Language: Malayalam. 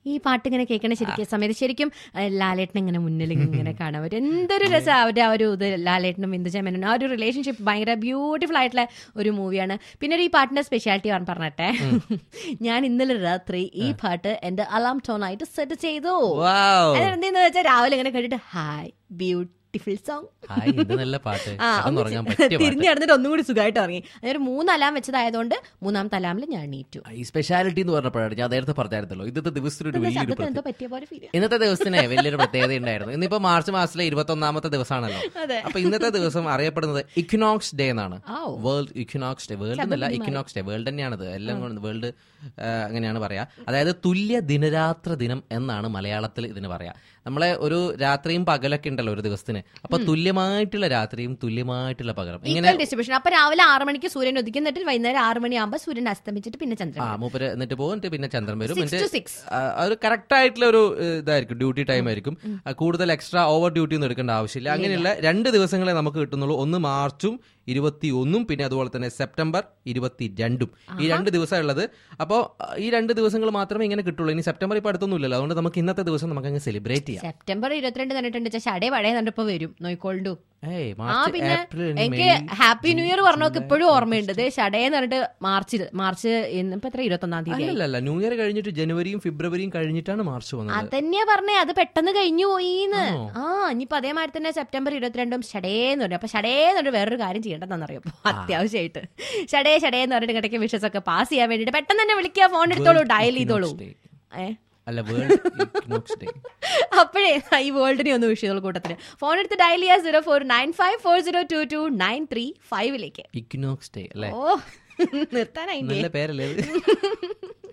ഈ പാട്ട് ഇങ്ങനെ കേൾക്കണ ശരിക്കും സമയത്ത് ശരിക്കും ആ, ലാലേട്ടൻ ഇങ്ങനെ മുന്നിൽ ഇങ്ങനെ കാണാൻ പറ്റും എന്തൊരു രസം അവരുടെ ആ ഒരു ഇത് ലാലേട്ടനും ബിന്ദുജ മേനോനും ആ ഒരു റിലേഷൻഷിപ്പ് ഭയങ്കര ബ്യൂട്ടിഫുൾ ആയിട്ടുള്ള ഒരു മൂവിയാണ് പിന്നെ ഒരു ഈ പാട്ടിന്റെ സ്പെഷ്യാലിറ്റി ഞാൻ പറഞ്ഞട്ടെ ഞാൻ ഇന്നലെ രാത്രി ഈ പാട്ട് എന്റെ അലാം ടോൺ ആയിട്ട് സെറ്റ് ചെയ്തു വാവ് എന്തെന്ന് വെച്ചാൽ രാവിലെ ഇങ്ങനെ കേട്ടിട്ട് ഹായ് ബ്യൂട്ടിഫുൾ സോങ് ഹായ് ഇത് നല്ല പാട്ട് ആ കിടന്നുറങ്ങാൻ പറ്റിയ പാട്ട് തിരിഞ്ഞു നടന്നിട്ട് ഒന്നും കൂടി സുഖമായിട്ട് ഇറങ്ങി അതൊരു മൂന്ന് അലാം വെച്ചതായതുകൊണ്ട് മൂന്നാമത്തെ അലാമിൽ ഞാൻ എണീറ്റു ഈ സ്പെഷ്യാലിറ്റി എന്ന് പറഞ്ഞപ്പോഴാണ് ഞാൻ നേരത്തെ പറഞ്ഞായിരുന്നല്ലോ ഇന്നത്തെ ദിവസത്തിന് ഒരു വലിയൊരു ശബ്ദത്തിന് പ്രത്യേകത എന്തോ പറ്റിയ പോലെ ഫീൽ ഇന്നത്തെ ദിവസത്തിന് വലിയൊരു പ്രത്യേകത ഉണ്ടായിരുന്നു ഇന്നിപ്പോ മാർച്ച് മാസത്തിലെ ഇരുപത്തി ഒന്നാമത്തെ ദിവസമാണല്ലോ അതെ. അപ്പൊ ഇന്നത്തെ ദിവസം അറിയപ്പെടുന്നത് ഇക്വിനോക്സ് ഡേ എന്നാണ് ഔ. വേൾഡ് ഇക്വിനോക്സ് ഡേ വേൾഡ് എന്നല്ല ഇക്വിനോക്സ് ഡേ വേൾഡ് തന്നെയാണത് എല്ലാം വേൾഡ് അങ്ങനെയാണ് പറയാ അതായത് തുല്യ ദിനരാത്ര ദിനം എന്നാണ് മലയാളത്തിൽ ഇതിന് പറയാ നമ്മളെ ഒരു രാത്രിയും പകലൊക്കെ ഉണ്ടല്ലോ ഒരു ദിവസത്തിന് അപ്പൊ തുല്യമായിട്ടുള്ള രാത്രിയും തുല്യമായിട്ടുള്ള പകലും ഇങ്ങനെ ഈക്വൽ ഡിസ്ട്രിബ്യൂഷൻ അപ്പൊ രാവിലെ ആറ് മണിക്ക് സൂര്യൻ ഉദിക്കുന്നിട്ട് വൈകുന്നേരം ആറ് മണിയാകുമ്പോൾ സൂര്യൻ അസ്തമിച്ചിട്ട് പിന്നെ ചന്ദ്രൻ ആ മൂപ്പര് എന്നിട്ട് പോകും എന്നിട്ട് പിന്നെ ചന്ദ്രൻ വരും സിക്സ് ടു എന്നിട്ട് സിക്സ് ആ, ഒരു കറക്റ്റ് ആയിട്ടുള്ള ഒരു ഏഹ്, ഇതായിരിക്കും ഡ്യൂട്ടി ടൈം ആയിരിക്കും ആ, കൂടുതൽ എക്സ്ട്രാ ഓവർ ഡ്യൂട്ടി ഒന്നും എടുക്കേണ്ട ആവശ്യമില്ല അങ്ങനെയുള്ള രണ്ട് ദിവസങ്ങളെ നമുക്ക് കിട്ടുന്നുള്ളൂ ഒന്ന് മാർച്ചും ഇരുപത്തി ഒന്നും പിന്നെ അതുപോലെ തന്നെ സെപ്റ്റംബർ ഇരുപത്തി രണ്ടും ഈ രണ്ട് ദിവസം ഉള്ളത് അപ്പോൾ ഈ രണ്ട് ദിവസങ്ങൾ മാത്രമേ ഇങ്ങനെ കിട്ടുള്ളൂ ഇനി സെപ്റ്റംബർ ഇപ്പൊ അടുത്തൊന്നും ഇല്ലല്ലോ അതുകൊണ്ട് നമുക്ക് ഇന്നത്തെ ദിവസം നമുക്ക് അങ്ങ് സെലിബ്രേറ്റ് ചെയ്യാം സെപ്റ്റംബർ ഇരുപത്തിരണ്ട് തന്നിട്ടുണ്ട് വെച്ചാൽ ഷടേ പഴയ കണ്ടപ്പോ വരും നോയിക്കോൾഡു ഏയ് ആ മാർച്ച് പിന്നെ ഏപ്രിൽ എനിക്ക് മെയ് ഹാപ്പി ന്യൂ ഇയർ പറഞ്ഞൊക്കെ ഇപ്പോഴും ഓർമ്മയുണ്ട് ഇത് ഷടേ എന്ന് പറഞ്ഞിട്ട് മാർച്ചിൽ മാർച്ച് ഇന്നിപ്പോ എത്ര ഇരുപത്തൊന്നാം തീയതി ആയി. അല്ലല്ല ന്യൂ ഇയർ കഴിഞ്ഞിട്ട് ജനുവരിയും ഫെബ്രുവരിയും കഴിഞ്ഞിട്ടാണ് മാർച്ച് വന്നത് അതന്നെയാ പറഞ്ഞേ അത് പെട്ടെന്ന് കഴിഞ്ഞു പോയിന്ന് ആണോ? ആ ഇനിയിപ്പോ അതേമാതിരി തന്നെ സെപ്റ്റംബർ ഇരുപത്തിരണ്ടും ഷടേന്ന് പറഞ്ഞു അപ്പൊ ഷടേന്ന് പറഞ്ഞിട്ട് വേറൊരു കാര്യം ചെയ്യേണ്ടതെന്നറിയോ അത്യാവശ്യമായിട്ട് ഷടേ ഷടേ എന്ന് പറഞ്ഞിട്ട് ഇടയ്ക്ക് വിഷസ് ഒക്കെ പാസ് ചെയ്യാൻ വേണ്ടിട്ട് പെട്ടെന്ന് തന്നെ വിളിക്കുക ഫോൺ എടുത്തോളൂ ഡയൽ ചെയ്തോളൂ Day. ഏ അല്ല വേൾഡ് ഇക്വിനോക്സ് ഡേ അപ്പോഴേ ഈ വേൾഡിനെ ഒന്ന് വിഷ് ചെയ്തോളൂ കൂട്ടത്തിന് ഫോൺ എടുത്ത് ഡയൽ ചെയ്യുക zero four nine five four zero two two nine three ഫൈവിലേക്ക് ഇക്വിനോക്സ് ഡേ അല്ലേ ഓ നിർത്താനായി നല്ല പേരല്ലേ ഇത്